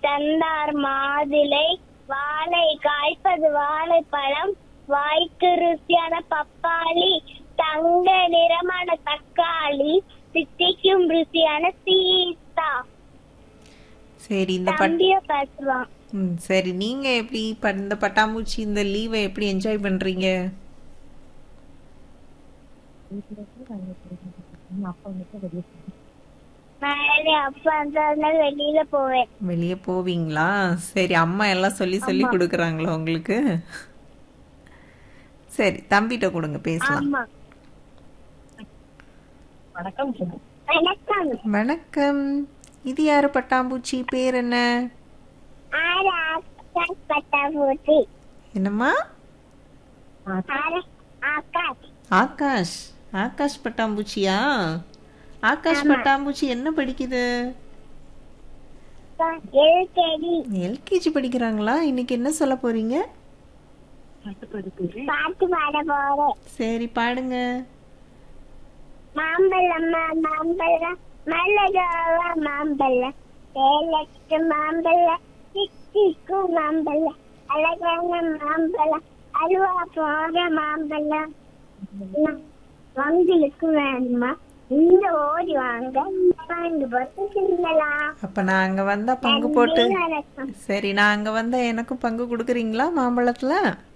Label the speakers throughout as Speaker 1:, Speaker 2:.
Speaker 1: தந்தார் மாதுளை வாழை காய்ப்பது வாழைப்பழம் வாய்க்கு ருசியான பப்பாளி தங்க நிறமான தக்காளி சித்திக்கும் ருசியான சீத்தா
Speaker 2: சரி இந்த பட்
Speaker 1: தம்பிய பேசுவான்
Speaker 2: ம், சரி நீங்க எப்படி ப- இந்த பட்டாம்பூச்சி இந்த லீவை எப்படி என்ஜாய் பண்றீங்க
Speaker 1: மேலே அப்பா இருந்தா வெளியில போவேன்
Speaker 2: வெளியே போவீங்களா சரி அம்மா எல்லாம் சொல்லி சொல்லி கொடுக்குறாங்களா உங்களுக்கு சரி தம்பிட்ட கொடுங்க பேசலாம்
Speaker 1: ஆமா
Speaker 3: வணக்கம்
Speaker 1: வணக்கம்
Speaker 2: வணக்கம் இது யாரு பட்டாம்பூச்சி பேர் என்ன
Speaker 1: ஆறு ஆகாஷ் பட்டாபூச்சி
Speaker 2: என்னம்மா
Speaker 1: ஆறு ஆகாஷ்
Speaker 2: ஆகாஷ் ஆகாஷ் பட்டாம்பூச்சியா ஆகாஷ் பட்டாம்பூச்சி என்ன படிக்குது
Speaker 1: எல்கேடி
Speaker 2: எல்கேஜி படிக்கிறாங்களா இன்னைக்கு என்ன சொல்ல போறீங்க
Speaker 1: பாட்டு பாட போறேன்
Speaker 2: சரி பாடுங்க
Speaker 1: மாம்பழம் மா- மாம்பழம் மலராவா மாம்பழம் சேலத்து மாம்பழம் சித்திக்கும் மாம்பழம் அழகான மாம்பழம் அல்வா போற மாம்பழம் ந- உங்களுக்கு வேணுமா இந்த ஓடி வாங்க பங்கு போட்டு தின்னலாம்
Speaker 2: அப்ப நான் அங்க வந்தா பங்கு போட்டு
Speaker 1: நன்றி, வணக்கம்
Speaker 2: சரி நான் அங்க வந்தா எனக்கும் பங்கு கொடுக்குறீங்களா மாம்பழத்துல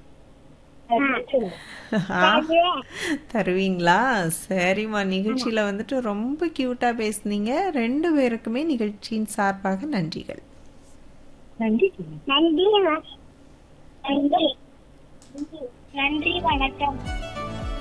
Speaker 2: ஆ,
Speaker 1: தருவேன்.
Speaker 2: தருவீங்களா சரிம்மா நிகழ்ச்சியில வந்துட்டு ரொம்ப கியூட்டா பேசுனீங்க ரெண்டு பேருக்குமே நிகழ்ச்சியின் சார்பாக நன்றிகள்
Speaker 3: நன்றி
Speaker 1: நன்றி வ- நன்றி நன்றி வணக்கம்